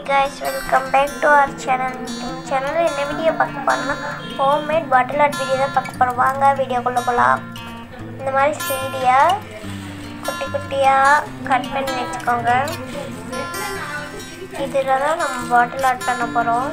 guys welcome back to our channel சேனலில் என்ன video பார்க்க போறோம்னா ஹோம்மேட் பாட்டில் ஆர்ட் வீடியோ தான் பார்க்க போகிறோம் வாங்க வீடியோக்குள்ளே போகலாம் இந்த மாதிரி சீடியை குட்டி குட்டியாக கட் பண்ணி வச்சுக்கோங்க இதில் தான் நம்ம பாட்டில் ஆர்ட் பண்ண போகிறோம்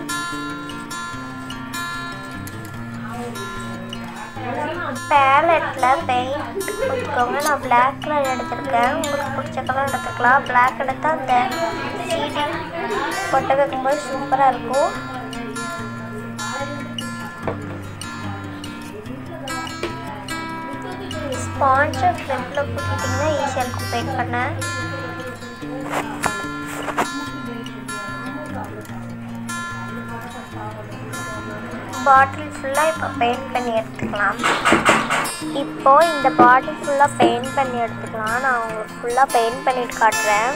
பேலட்டில் பெயிண்ட் ஊற்றிக்கோங்க நான் பிளாக் கலர் எடுத்திருக்கேன் உங்களுக்கு பிடிச்ச கலர் எடுத்துக்கலாம் பிளாக் எடுத்தால் அந்த சீடி கொட்ட வைக்கும்போது சூப்பராக இருக்கும் ஸ்பான்ஸை ஃப்ளிப்பில் போட்டுட்டிங்கன்னா ஈஸியாக இருக்கும் பெயிண்ட் பண்ண பாட்டில் ஃபுல்லாக இப்போ பெயிண்ட் பண்ணி எடுத்துக்கலாம் இப்போ இந்த பாட்டில் ஃபுல்லாக பெயிண்ட் பண்ணி எடுத்துக்கலாம் நான் உங்களுக்கு ஃபுல்லாக பெயிண்ட் பண்ணிட்டு காட்டுறேன்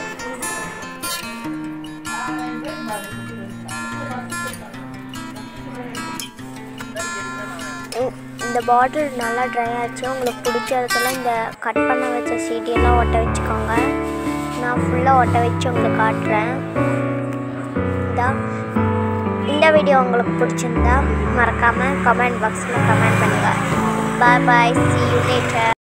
இ- இந்த பாட்டில் நல்லா ட்ரை ஆச்சு உங்களுக்கு பிடிச்ச இடத்துல இந்த கட் பண்ண வச்ச சீட்டியெல்லாம் ஒட்ட வச்சுக்கோங்க நான் ஃபுல்லாக ஒட்ட வச்சு உங்களுக்கு காட்டுறேன் இந்தா இந்த வீடியோ உங்களுக்கு பிடிச்சிருந்தா மறக்காமல் கமெண்ட் பாக்ஸில் கமெண்ட் பண்ணுங்கள் பாய் பாய் see you later